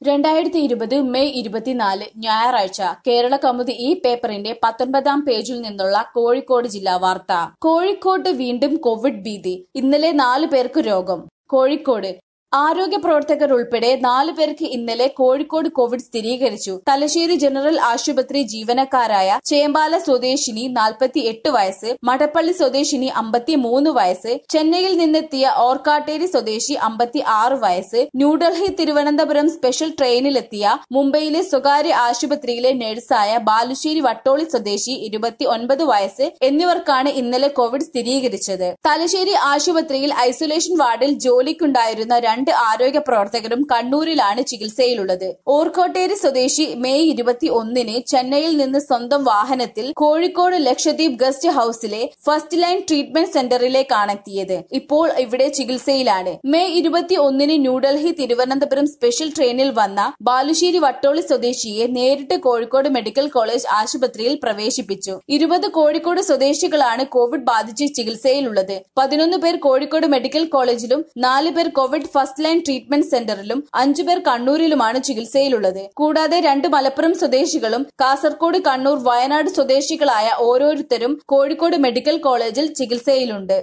രണ്ടായിരത്തി ഇരുപത് മെയ് ഇരുപത്തിനാല് ഞായറാഴ്ച കേരള കൗമുദി ഈ പേപ്പറിന്റെ പത്തൊൻപതാം പേജിൽ നിന്നുള്ള കോഴിക്കോട് ജില്ലാ വാർത്ത കോഴിക്കോട് വീണ്ടും കോവിഡ് ഭീതി ഇന്നലെ നാലു പേർക്ക് രോഗം കോഴിക്കോട് ആരോഗ്യ പ്രവർത്തകർ ഉൾപ്പെടെ നാലു പേർക്ക് ഇന്നലെ കോഴിക്കോട് കോവിഡ് സ്ഥിരീകരിച്ചു തലശ്ശേരി ജനറൽ ആശുപത്രി ജീവനക്കാരായ ചേമ്പാല സ്വദേശിനി നാൽപ്പത്തി എട്ട് വയസ്സ് മടപ്പള്ളി സ്വദേശിനി അമ്പത്തി മൂന്ന് വയസ്സ് ചെന്നൈയിൽ നിന്നെത്തിയ ഓർക്കാട്ടേരി സ്വദേശി അമ്പത്തി ആറ് വയസ്സ് ന്യൂഡൽഹി തിരുവനന്തപുരം സ്പെഷ്യൽ ട്രെയിനിലെത്തിയ മുംബൈയിലെ സ്വകാര്യ ആശുപത്രിയിലെ നഴ്സായ ബാലുശ്ശേരി വട്ടോളി സ്വദേശി ഇരുപത്തി ഒൻപത് വയസ്സ് എന്നിവർക്കാണ് ഇന്നലെ കോവിഡ് സ്ഥിരീകരിച്ചത് തലശ്ശേരി ആശുപത്രിയിൽ ഐസൊലേഷൻ വാർഡിൽ ജോലിക്കുണ്ടായിരുന്ന രണ്ട് ആരോഗ്യ പ്രവർത്തകരും കണ്ണൂരിലാണ് ചികിത്സയിലുള്ളത് ഓർക്കോട്ടേരി സ്വദേശി മെയ് ഇരുപത്തി ഒന്നിന് ചെന്നൈയിൽ നിന്ന് സ്വന്തം വാഹനത്തിൽ കോഴിക്കോട് ലക്ഷദ്വീപ് ഗസ്റ്റ് ഹൌസിലെ ഫസ്റ്റ് ലൈൻ ട്രീറ്റ്മെന്റ് സെന്ററിലേക്കാണ് എത്തിയത് ഇപ്പോൾ ഇവിടെ ചികിത്സയിലാണ് മെയ് ഇരുപത്തി ഒന്നിന് ന്യൂഡൽഹി തിരുവനന്തപുരം സ്പെഷ്യൽ ട്രെയിനിൽ വന്ന ബാലുശ്ശേരി വട്ടോളി സ്വദേശിയെ നേരിട്ട് കോഴിക്കോട് മെഡിക്കൽ കോളേജ് ആശുപത്രിയിൽ പ്രവേശിപ്പിച്ചു ഇരുപത് കോഴിക്കോട് സ്വദേശികളാണ് കോവിഡ് ബാധിച്ച് ചികിത്സയിലുള്ളത് പതിനൊന്ന് പേർ കോഴിക്കോട് മെഡിക്കൽ കോളേജിലും നാല് പേർ കോവിഡ് ഫസ്റ്റ് ലൈൻ ട്രീറ്റ്മെന്റ് സെന്ററിലും അഞ്ചു പേർ കണ്ണൂരിലുമാണ് ചികിത്സയിലുള്ളത് കൂടാതെ രണ്ട് മലപ്പുറം സ്വദേശികളും കാസർകോട് കണ്ണൂർ വയനാട് സ്വദേശികളായ ഓരോരുത്തരും കോഴിക്കോട് മെഡിക്കൽ കോളേജിൽ ചികിത്സയിലുണ്ട്